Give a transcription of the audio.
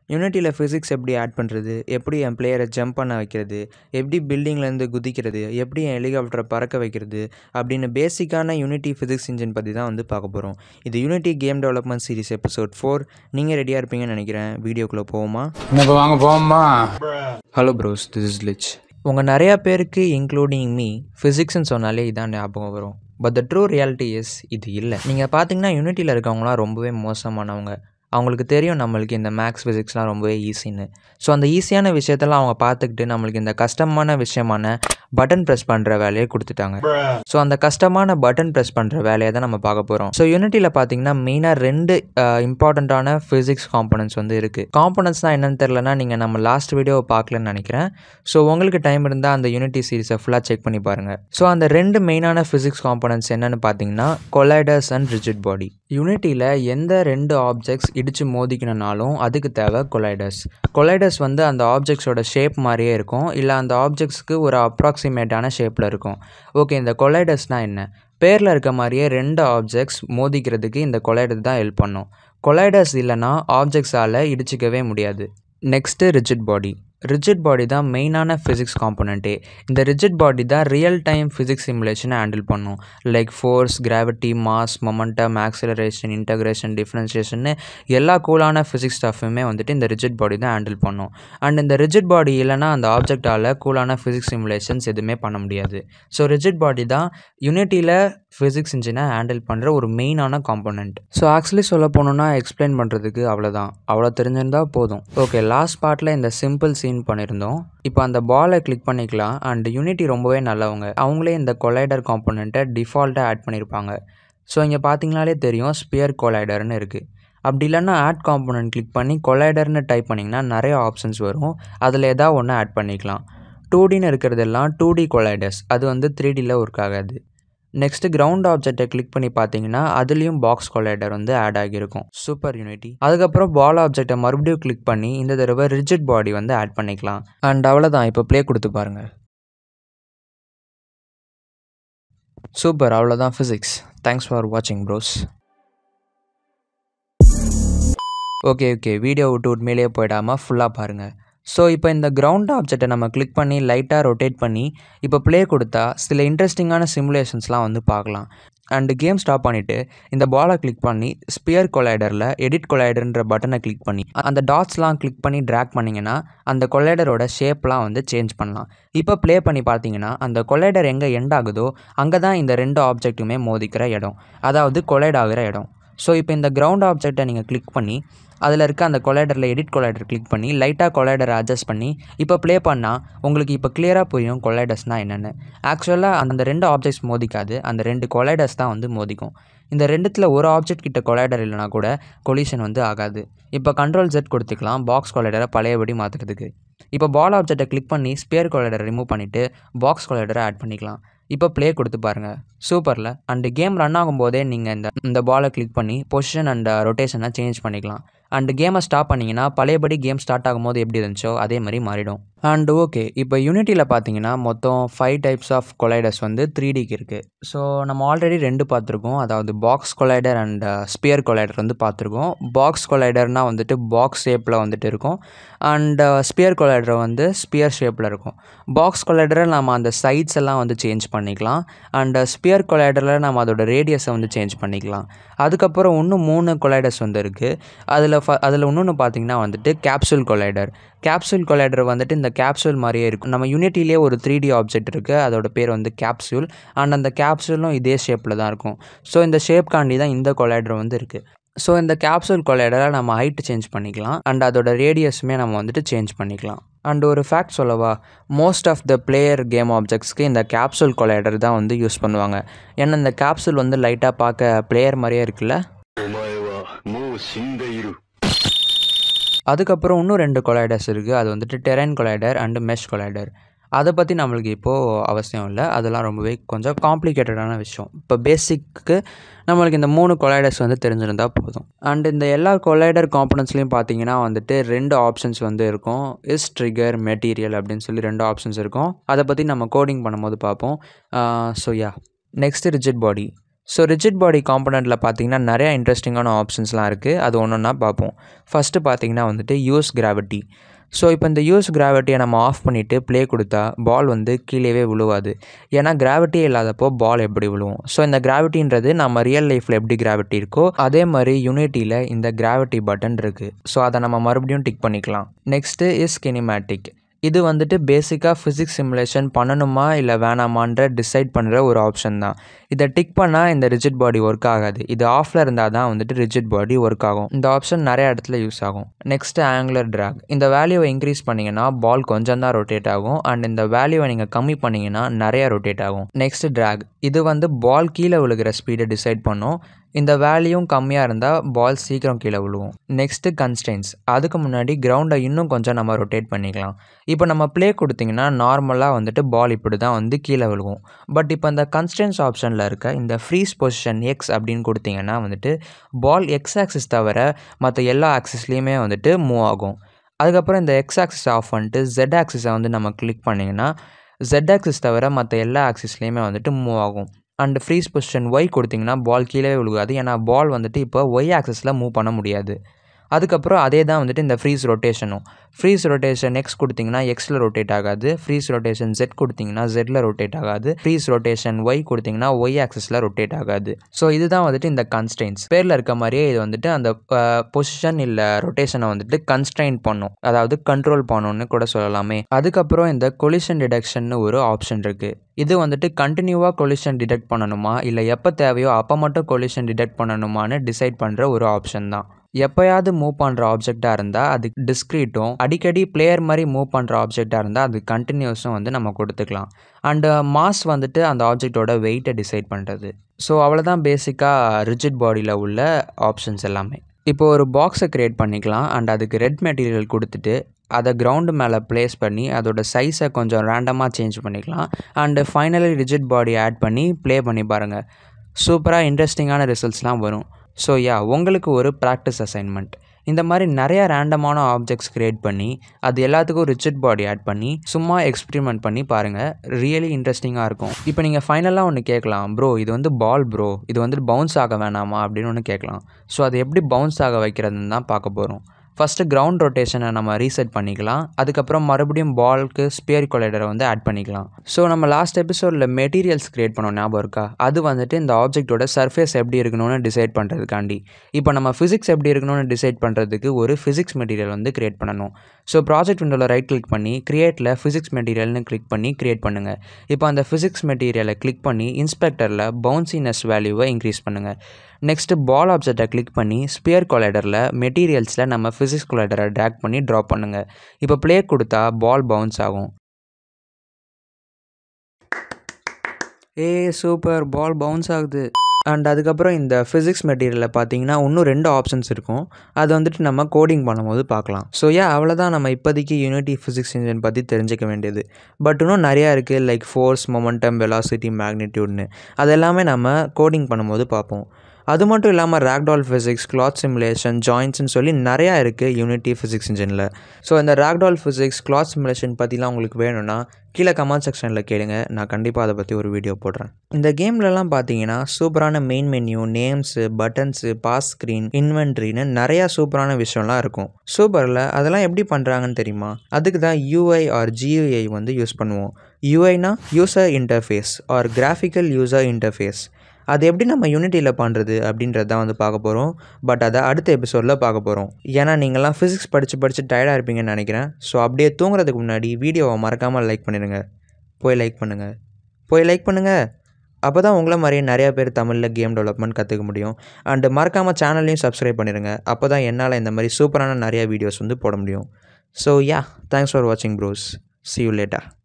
யூனிட்டியில் physics எப்படி add பண்ணுறது எப்படி என் பிளேயரை ஜம்ப் பண்ண வைக்கிறது எப்படி பில்டிங்லேருந்து குதிக்கிறது எப்படி என் ஹெலிகாப்டரை பறக்க வைக்கிறது அப்படின்னு பேசிக்கான யூனிட்டி ஃபிசிக்ஸ் இன்ஜின் பற்றி தான் வந்து பார்க்க போகிறோம் இது Unity game development series episode four நீங்கள் ரெடியாக இருப்பீங்கன்னு நினைக்கிறேன் வீடியோக்குள்ளே போவோமா இப்போ வாங்க போவோமா hello bros this is Lich உங்கள் நிறையா பேருக்கு இன்க்ளூடிங் மீ ஃபிசிக்ஸ்னு சொன்னாலே இதான் ஞாபகம் வரும் but the true reality is இது இல்லை நீங்கள் பார்த்தீங்கன்னா யூனிட்டியில் இருக்கவங்களாம் ரொம்பவே மோசமானவங்க அவங்களுக்கு தெரியும் நம்மளுக்கு இந்த மேக்ஸ் ஃபிசிக்ஸ்லாம் ரொம்பவே ஈஸின்னு ஸோ அந்த ஈஸியான விஷயத்தெல்லாம் அவங்க பார்த்துக்கிட்டு நம்மளுக்கு இந்த கஷ்டமான விஷயமான பட்டன் ப்ரெஸ் பண்ணுற வேலையை கொடுத்துட்டாங்க ஸோ அந்த கஷ்டமான பட்டன் ப்ரெஸ் பண்ணுற வேலையை தான் நம்ம பார்க்க போகிறோம் ஸோ யூனிட்டியில் பார்த்தீங்கன்னா மெயினாக ரெண்டு இம்பார்ட்டண்ட்டான ஃபிசிக்ஸ் காம்பனன்ட்ஸ் வந்து இருக்குது காம்பனன்ட்ஸ்னால் என்னன்னு தெரிலனா நீங்கள் நம்ம லாஸ்ட் வீடியோவை பார்க்கலன்னு நினைக்கிறேன் ஸோ உங்களுக்கு டைம் இருந்தால் அந்த யூனிட்டி சீரிஸை ஃபுல்லாக செக் பண்ணி பாருங்கள் ஸோ அந்த ரெண்டு மெயினான ஃபிசிக்ஸ் காம்பனன்ட்ஸ் என்னென்னு பார்த்தீங்கன்னா கொலைடர்ஸ் அண்ட் ரிஜிட் பாடி யூனிட்டியில் எந்த ரெண்டு ஆப்ஜெக்ட்ஸ் இடித்து மோதிக்கணுனாலும் அதுக்கு தேவை கொலைடர்ஸ் கொலைடர்ஸ் வந்து அந்த ஆப்ஜெக்ட்ஸோட ஷேப் மாதிரியே இருக்கும் இல்லை அந்த ஆப்ஜெக்ட்ஸ்க்கு ஒரு அப்ராக்சிமேட்டான ஷேப்பில் இருக்கும் ஓகே இந்த கொலைடர்ஸ்னால் என்ன பேரில் இருக்க மாதிரியே ரெண்டு ஆப்ஜெக்ட்ஸ் மோதிக்கிறதுக்கு இந்த கொலைடர் தான் ஹெல்ப் பண்ணும் கொலைடர்ஸ் இல்லைன்னா ஆப்ஜெக்ட்ஸால் இடிச்சிக்கவே முடியாது next rigid body rigid body தான் மெயினான ஃபிசிக்ஸ் காம்பனண்ட்டே இந்த ரிஜிட் பாடி தான் ரியல் டைம் ஃபிசிக்ஸ் சிமுலேஷனை ஹேண்டில் பண்ணும் like force gravity mass momentum acceleration integration differentiation எல்லா கூலான ஃபிசிக்ஸ் ஸ்டஃப்புமே வந்துட்டு இந்த ரிஜிட் பாடி தான் ஹேண்டில் பண்ணும் அண்ட் இந்த ரிஜிட் பாடி இல்லைனா அந்த ஆப்ஜெக்டால் கூலான ஃபிசிக்ஸ் சிமுலேஷன்ஸ் எதுவுமே பண்ண முடியாது ஸோ ரிஜிட் பாடி தான் யூனிட்டியில் ஃபிசிக்ஸ் இன்ஜினை ஹேண்டில் பண்ணுற ஒரு மெயினான காம்பனண்ட் ஸோ ஆக்சுவலி சொல்ல போனோம்னா எக்ஸ்பிளைன் பண்ணுறதுக்கு அவ்வளோதான் அவ்வளோ தெரிஞ்சிருந்தால் போதும் ஓகே லாஸ்ட் பார்ட்டில் இந்த சிம்பிள் சீன் பண்ணியிருந்தோம் இப்போ அந்த பாலை கிளிக் பண்ணிக்கலாம் அண்ட் யூனிட்டி ரொம்பவே நல்லவங்க அவங்களே இந்த கொலைடர் காம்பனண்ட்டை டிஃபால்ட்டாக ஆட் பண்ணியிருப்பாங்க ஸோ இங்கே பார்த்தீங்கனாலே தெரியும் ஸ்பியர் கொலைடர்னு இருக்குது அப்படி இல்லைன்னா ஆட் காம்பனண்ட் கிளிக் பண்ணி கொலைடர்னு டைப் பண்ணிங்கன்னா நிறைய ஆப்ஷன்ஸ் வரும் அதில் எதாவது ஒன்று ஆட் பண்ணிக்கலாம் டூ டின்னு இருக்கிறதெல்லாம் டூ டி கொலைடர்ஸ் அது வந்து த்ரீ டியில் ஒர்க் ஆகாது நெக்ஸ்ட்டு கிரவுண்ட் ஆப்ஜெக்டை கிளிக் பண்ணி பார்த்தீங்கன்னா அதுலேயும் பாக்ஸ் கொலைடர் வந்து ஆட் ஆகியிருக்கும் சூப்பர் யூனிட்டி அதுக்கப்புறம் பால் ஆப்ஜெக்டை மறுபடியும் கிளிக் பண்ணி இந்த தடவை ரிஜிட் பாடி வந்து ஆட் பண்ணிக்கலாம் அண்ட் அவ்வளோதான் இப்போ ப்ளே கொடுத்து பாருங்கள் சூப்பர் அவ்வளோதான் ஃபிசிக்ஸ் தேங்க்ஸ் ஃபார் வாட்சிங் ப்ரோஸ் ஓகே ஓகே வீடியோ விட்டு உண்மையிலேயே போயிடாமல் ஃபுல்லாக பாருங்கள் ஸோ இப்போ இந்த கிரவுண்ட் ஆப்ஜெக்டை நம்ம கிளிக் பண்ணி லைட்டாக ரொட்டேட் பண்ணி இப்போ ப்ளே கொடுத்தா சில இன்ட்ரெஸ்டிங்கான சிமுலேஷன்ஸ்லாம் வந்து பார்க்கலாம் அண்டு கேம் ஸ்டாப் பண்ணிவிட்டு இந்த பாலை கிளிக் பண்ணி ஸ்பியர் கொலைடரில் எடிட் கொலைடர்ன்ற பட்டனை கிளிக் பண்ணி அந்த டாட்ஸ்லாம் கிளிக் பண்ணி ட்ராக் பண்ணிங்கன்னா அந்த கொலைடரோட ஷேப்லாம் வந்து சேஞ்ச் பண்ணலாம் இப்போ ப்ளே பண்ணி பார்த்தீங்கன்னா அந்த கொலைடர் எங்கே எண்ட் ஆகுதோ அங்கே தான் இந்த ரெண்டு ஆப்ஜெக்ட்டுமே மோதிக்கிற இடம் அதாவது கொலைட் ஆகிற இடம் ஸோ இப்போ இந்த கிரவுண்ட் ஆப்ஜெக்டை நீங்கள் கிளிக் பண்ணி அதில் இருக்க அந்த கொலைடரில் எடிட் கொலைடர் கிளிக் பண்ணி லைட்டாக கொலைடரை அட்ஜஸ்ட் பண்ணி இப்போ ப்ளே பண்ணால் உங்களுக்கு இப்போ கிளியராக புரியும் கொலைடர்ஸ்னால் என்னென்னு ஆக்சுவலாக அந்த ரெண்டு ஆப்ஜெக்ட்ஸ் மோதிக்காது அந்த ரெண்டு கொலைடர்ஸ் தான் வந்து மோதிக்கும் இந்த ரெண்டுத்தில் ஒரு ஆப்ஜெக்ட் கிட்ட கொலைடர் இல்லைனா கூட கொலிஷன் வந்து ஆகாது இப்போ கண்ட்ரோல் செட் கொடுத்துக்கலாம் பாக்ஸ் கொலைடரை பழையபடி மாற்றுறதுக்கு இப்போ பால் ஆப்ஜெக்டை கிளிக் பண்ணி ஸ்பியர் கொலைடரை ரிமூவ் பண்ணிவிட்டு பாக்ஸ் கொலைடரை ஆட் பண்ணிக்கலாம் இப்போ ப்ளே கொடுத்து பாருங்கள் சூப்பரில் அண்டு கேம் ரன் ஆகும்போதே நீங்கள் இந்த இந்த பாலை கிளிக் பண்ணி பொசிஷன் அண்ட் ரொட்டேஷனை சேஞ்ச் பண்ணிக்கலாம் அண்டு கேமை ஸ்டாப் பண்ணிங்கன்னா பழையபடி கேம் ஸ்டார்ட் ஆகும்போது எப்படி இருந்துச்சோ அதே மாதிரி மாறிடும் அண்ட் ஓகே இப்போ யூனிட்டியில் பார்த்தீங்கன்னா மொத்தம் ஃபைவ் டைப்ஸ் ஆஃப் கொலைடர்ஸ் வந்து த்ரீ டிக்கு இருக்குது ஸோ நம்ம ஆல்ரெடி ரெண்டு பார்த்துருக்கோம் அதாவது box collider and sphere collider வந்து பார்த்துருக்கோம் பாக்ஸ் கொலைடர்னால் வந்துட்டு பாக்ஸ் ஷேப்பில் வந்துட்டு இருக்கும் அண்ட் ஸ்பியர் கொலைடர் வந்து ஸ்பியர் ஷேப்பில் இருக்கும் பாக்ஸ் கொலைடரில் நம்ம அந்த சைட்ஸ் எல்லாம் வந்து சேஞ்ச் பண்ணிக்கலாம் அண்ட் ஸ்பியர் கொலைடரில் நம்ம அதோட ரேடியஸை வந்து சேஞ்ச் பண்ணிக்கலாம் அதுக்கப்புறம் இன்னும் மூணு கொலைடர்ஸ் வந்து இருக்குது அதில் ஃப அதில் இன்னொன்று பார்த்தீங்கன்னா வந்துட்டு கேப்சூல் கொலைடர் கேப்சூல் கொலைடர் வந்துட்டு இந்த கேப்சூல் மாதிரியே இருக்கும் நம்ம யூனிட்டிலே ஒரு த்ரீ டி ஆப்ஜெக்ட் இருக்குது அதோட பேர் வந்து கேப்சூல் அண்ட் அந்த கேப்சூலும் இதே ஷேப்பில் தான் இருக்கும் ஸோ இந்த ஷேப்காண்டி தான் இந்த கொலைடர் வந்து இருக்குது ஸோ இந்த கேப்சூல் கொலைடரை நம்ம ஹைட்டு சேஞ்ச் பண்ணிக்கலாம் அண்ட் அதோட ரேடியஸுமே நம்ம வந்துட்டு சேஞ்ச் பண்ணிக்கலாம் அண்ட் ஒரு ஃபேக்ட் சொல்லவா most of the player game ஆப்ஜெக்ட்ஸ்க்கு இந்த கேப்சூல் கொலைடர் தான் வந்து யூஸ் பண்ணுவாங்க ஏன்னா இந்த கேப்சூல் வந்து லைட்டாக பார்க்க பிளேயர் மாதிரியே இருக்குல்ல お前はもう死んでいる。 அதுக்கப்புறம் இன்னும் ரெண்டு கொலைடர்ஸ் இருக்குது அது வந்துட்டு terrain collider and mesh collider அதை பற்றி நம்மளுக்கு இப்போது அவசியம் இல்லை அதெல்லாம் ரொம்பவே கொஞ்சம் காம்ப்ளிகேட்டடான விஷயம் இப்போ பேசிக்கு நம்மளுக்கு இந்த மூணு கொலைடர்ஸ் வந்து தெரிஞ்சிருந்தால் போதும் அண்ட் இந்த எல்லா கொலைடர் காம்பனன்ட்ஸ்லையும் பார்த்தீங்கன்னா வந்துட்டு ரெண்டு ஆப்ஷன்ஸ் வந்து இருக்கும் இஸ் ட்ரிகர் மெட்டீரியல் அப்படின்னு சொல்லி ரெண்டு ஆப்ஷன்ஸ் இருக்கும் அதை பற்றி நம்ம கோடிங் பண்ணும்போது பார்ப்போம் so yeah next rigid body so rigid body காம்பனண்ட்டில் பார்த்தீங்கன்னா நிறையா இன்ட்ரெஸ்டிங்கான ஆப்ஷன்ஸ்லாம் இருக்குது அது ஒன்று ஒன்றா பார்ப்போம் ஃபஸ்ட்டு பார்த்தீங்கன்னா வந்துட்டு யூஸ் கிராவிட்டி ஸோ இப்போ இந்த யூஸ் கிராவிட்டியை நம்ம ஆஃப் பண்ணிவிட்டு ப்ளே கொடுத்தா பால் வந்து கீழேவே விழுவாது ஏன்னா கிராவிட்டியே இல்லாதப்போ பால் எப்படி விழுவும் ஸோ இந்த கிராவிட்டின்றது நம்ம ரியல் லைஃப்பில் எப்படி கிராவிட்டி இருக்கோ அதே மாதிரி யூனிட்டியில் இந்த கிராவிட்டி பட்டன் இருக்குது ஸோ அதை நம்ம மறுபடியும் டிக் பண்ணிக்கலாம் நெக்ஸ்ட்டு இஸ் கினிமேட்டிக் இது வந்துட்டு பேசிக்காக ஃபிசிக்ஸ் சிமுலேஷன் பண்ணணுமா இல்லை வேணாமான்ற டிசைட் பண்ணுற ஒரு ஆப்ஷன் தான் இதை டிக் பண்ணால் இந்த ரிஜிட் பாடி ஒர்க் ஆகாது இது ஆஃபில் இருந்தால் தான் வந்துட்டு ரிஜிட் பாடி ஒர்க் ஆகும் இந்த ஆப்ஷன் நிறைய இடத்துல யூஸ் ஆகும் நெக்ஸ்ட்டு ஆங்குலர் ட்ராக் இந்த வேல்யூவை இன்க்ரீஸ் பண்ணிங்கன்னா பால் கொஞ்சம் தான் ரொட்டேட் ஆகும் அண்ட் இந்த வேல்யூவை நீங்கள் கம்மி பண்ணிங்கன்னா நிறைய ரொட்டேட் ஆகும் நெக்ஸ்ட் ட்ராக் இது வந்து பால் கீழே விழுகிற ஸ்பீடை டிசைட் பண்ணும் இந்த வேல்யூவும் கம்மியாக இருந்தால் பால் சீக்கிரம் கீழே விழுவும் நெக்ஸ்ட்டு கன்ஸ்டன்ஸ் அதுக்கு முன்னாடி கிரவுண்டை இன்னும் கொஞ்சம் நம்ம ரொட்டேட் பண்ணிக்கலாம் இப்போ நம்ம ப்ளே கொடுத்திங்கன்னா நார்மலாக வந்துட்டு பால் இப்படி தான் வந்து கீழே விழுவும் பட் இப்போ இந்த கன்ஸ்டன்ஸ் ஆப்ஷனில் இருக்க இந்த ஃப்ரீஸ் பொசிஷன் எக்ஸ் அப்படின்னு கொடுத்தீங்கன்னா வந்துட்டு பால் எக்ஸ் ஆக்சிஸ் தவிர மற்ற எல்லா ஆக்சிஸ்லேயுமே வந்துட்டு மூவ் ஆகும் அதுக்கப்புறம் இந்த எக்ஸ் ஆக்சிஸ் ஆஃப் பண்ணிட்டு ஜெட் ஆக்சிஸை வந்து நம்ம கிளிக் பண்ணிங்கன்னா ஜெட் ஆக்சிஸ் தவிர மற்ற எல்லா ஆக்சிஸ்லேயுமே வந்துட்டு மூவ் ஆகும் அண்ட் ஃப்ரீஸ் பொசிஷன் ஒய் கொடுத்திங்கன்னா பால் கீழே விழுகாது ஏன்னா பால் வந்துட்டு இப்போ ஒய் ஆக்சஸில் மூவ் பண்ண முடியாது அதுக்கப்புறம் அதே தான் வந்துட்டு இந்த ஃப்ரீஸ் ரொட்டேஷனும் ஃப்ரீஸ் ரொட்டேஷன் எக்ஸ் கொடுத்திங்கன்னா எக்ஸில் ரொட்டேட் ஆகாது ஃப்ரீஸ் ரொட்டேஷன் ஜெட் கொடுத்திங்கன்னா ஜெட்டில் ரொட்டேட் ஆகாது ஃப்ரீஸ் ரொட்டேஷன் ஒய் கொடுத்திங்கன்னா ஒய் ஆக்சஸில் ரொட்டேட் ஆகாது ஸோ இதுதான் வந்துட்டு இந்த கன்ஸ்ட்ரெயின்ஸ் பேரில் இருக்க மாதிரியே இது வந்துட்டு அந்த பொசிஷன் இல்லை ரொட்டேஷனை வந்துட்டு கன்ஸ்ட்ரெயின் பண்ணும் அதாவது கண்ட்ரோல் பண்ணணும்னு கூட சொல்லலாமே அதுக்கப்புறம் இந்த கொலிஷன் டிடெக்ஷன் ஒரு ஆப்ஷன் இருக்குது இது வந்துட்டு கண்டினியூவாக கொலிஷன் டிடெக்ட் பண்ணணுமா இல்லை எப்போ தேவையோ அப்போ மட்டும் கொலிஷன் டிடெக்ட் பண்ணணுமான்னு டிசைட் பண்ணுற ஒரு ஆப்ஷன் தான் எப்போயாவது மூவ் பண்ணுற ஆப்ஜெக்டாக இருந்தால் அது டிஸ்க்ரீட்டும் அடிக்கடி பிளேயர் மாதிரி மூவ் பண்ணுற ஆப்ஜெக்டாக இருந்தால் அது கண்டினியூஸும் வந்து நம்ம கொடுத்துக்கலாம் அண்டு மாஸ் வந்துட்டு அந்த ஆப்ஜெக்டோட வெயிட்டை டிசைட் பண்ணுறது ஸோ அவ்வளோதான் பேசிக்காக ரிஜிட் பாடியில் உள்ள ஆப்ஷன்ஸ் எல்லாமே இப்போ ஒரு பாக்ஸை க்ரியேட் பண்ணிக்கலாம் அண்ட் அதுக்கு ரெட் மெட்டீரியல் கொடுத்துட்டு அதை கிரவுண்டு மேலே ப்ளேஸ் பண்ணி அதோட சைஸை கொஞ்சம் ரேண்டமாக சேஞ்ச் பண்ணிக்கலாம் and finally rigid body add பண்ணி ப்ளே பண்ணி பாருங்கள் சூப்பராக இன்ட்ரெஸ்டிங்கான ரிசல்ட்ஸ்லாம் வரும் ஸோ யா உங்களுக்கு ஒரு ப்ராக்டிஸ் அசைன்மெண்ட் இந்த மாதிரி நிறையா ரேண்டமான ஆப்ஜெக்ட்ஸ் க்ரியேட் பண்ணி அது எல்லாத்துக்கும் ரிச்சட் பாடி ஆட் பண்ணி சும்மா எக்ஸ்பிரிமெண்ட் பண்ணி பாருங்கள் ரியலி இன்ட்ரெஸ்டிங்காக இருக்கும் இப்போ நீங்கள் ஃபைனலாக ஒன்று கேட்கலாம் ப்ரோ இது வந்து பால் ப்ரோ இது வந்து பவுன்ஸ் ஆக வேணாமா அப்படின்னு ஒன்று கேட்கலாம் ஸோ அது எப்படி பவுன்ஸ் ஆக வைக்கிறதுன்னு தான் பார்க்க போகிறோம் ஃபஸ்ட்டு கிரவுண்ட் ரொட்டேஷனை நம்ம ரீசெட் பண்ணிக்கலாம் அதுக்கப்புறம் மறுபடியும் பால்க்கு ஸ்பியர் கொலைடரை வந்து ஆட் பண்ணிக்கலாம் ஸோ நம்ம லாஸ்ட் எபிசோடில் மெட்டீரியல்ஸ் க்ரியேட் பண்ணோம் ஞாபகம் இருக்கா அது வந்துட்டு இந்த ஆப்ஜெக்ட்டோட சர்ஃபேஸ் எப்படி இருக்கணும்னு டிசைட் பண்ணுறதுக்காண்டி இப்போ நம்ம ஃபிசிக்ஸ் எப்படி இருக்கணும்னு டிசைட் பண்ணுறதுக்கு ஒரு ஃபிசிக்ஸ் மெட்டீரியல் வந்து க்ரியேட் பண்ணணும் ஸோ ப்ராஜெக்ட் விண்டோவில் ரைட் கிளிக் பண்ணி க்ரியேட்டில் ஃபிசிக்ஸ் மெட்டீரியல்னு கிளிக் பண்ணி க்ரியேட் பண்ணுங்கள் இப்போ அந்த ஃபிசிக்ஸ் மெட்டீரியலை கிளிக் பண்ணி இன்ஸ்பெக்டரில் பவுன்சினஸ் வேல்யூவை இன்க்ரீஸ் பண்ணுங்கள் நெக்ஸ்ட்டு பால் ஆப்ஜெக்டை கிளிக் பண்ணி ஸ்பியர் கொலைடரில் மெட்டீரியல்ஸில் நம்ம ஃபிசிக்ஸ் கொலைடரை ட்ராக் பண்ணி ட்ராப் பண்ணுங்கள் இப்போ ப்ளே கொடுத்தா பால் பவுன்ஸ் ஆகும் ஏ சூப்பர் பால் பவுன்ஸ் ஆகுது அண்ட் அதுக்கப்புறம் இந்த ஃபிசிக்ஸ் மெட்டீரியலில் பார்த்தீங்கன்னா இன்னும் ரெண்டு ஆப்ஷன்ஸ் இருக்கும் அது வந்துட்டு நம்ம கோடிங் பண்ணும்போது பார்க்கலாம் ஸோ ஏ அவ்வளோதான் நம்ம இப்போதைக்கு யூனிட்டி ஃபிசிக்ஸ் இன்ஜின் பற்றி தெரிஞ்சிக்க வேண்டியது பட் இன்னும் நிறையா இருக்குது லைக் ஃபோர்ஸ் மொமெண்டம் வெலாசிட்டி மேக்னிடியூட்னு அது எல்லாமே நம்ம கோடிங் பண்ணும்போது பார்ப்போம் அது மட்டும் இல்லாமல் ரேக்டால் ஃபிசிக்ஸ் கிளாத் சிமுலேஷன் ஜாயின்ட்ஸ்னு சொல்லி நிறையா இருக்குது யூனிட்டி ஃபிசிக்ஸ் இன்ஜினில் ஸோ இந்த ரேக்டால் ஃபிசிக்ஸ் கிளாத் சிமுலேஷன் பற்றிலாம் உங்களுக்கு வேணும்னா கீழே கமெண்ட் செக்ஷனில் கேளுங்க நான் கண்டிப்பாக அதை பற்றி ஒரு வீடியோ போடுறேன் இந்த கேம்லலாம் பார்த்தீங்கன்னா சூப்பரான main menu names buttons pause screen இன்வென்ட்ரின்னு நிறையா சூப்பரான விஷயம்லாம் இருக்கும் சூப்பரில் அதெல்லாம் எப்படி பண்ணுறாங்கன்னு தெரியுமா அதுக்கு தான் யூஐ ஆர் ஜியூஐ வந்து யூஸ் பண்ணுவோம் யூஐனா user interface or graphical user interface அது எப்படி நம்ம யூனிட்டியில் பண்ணுறது அப்படின்றது தான் வந்து பார்க்க போகிறோம் பட் அதை அடுத்த எபிசோடில் பார்க்க போகிறோம் ஏன்னா நீங்கள்லாம் ஃபிசிக்ஸ் படித்து படித்து டயர்டாக இருப்பீங்கன்னு நினைக்கிறேன் ஸோ அப்படியே தூங்குறதுக்கு முன்னாடி வீடியோவை மறக்காமல் லைக் பண்ணிடுங்க போய் லைக் பண்ணுங்கள் போய் லைக் பண்ணுங்கள் அப்போ தான் உங்களை மாதிரியே நிறையா பேர் தமிழில் கேம் டெவலப்மெண்ட் கற்றுக்க முடியும் அண்டு மறக்காமல் சேனல்லையும் சப்ஸ்கிரைப் பண்ணிடுங்க அப்போ தான் என்னால் இந்த மாதிரி சூப்பரான நிறையா வீடியோஸ் வந்து போட முடியும் ஸோ யா தேங்க்ஸ் ஃபார் வாட்சிங் ப்ரோஸ் சி யூ லேட்டா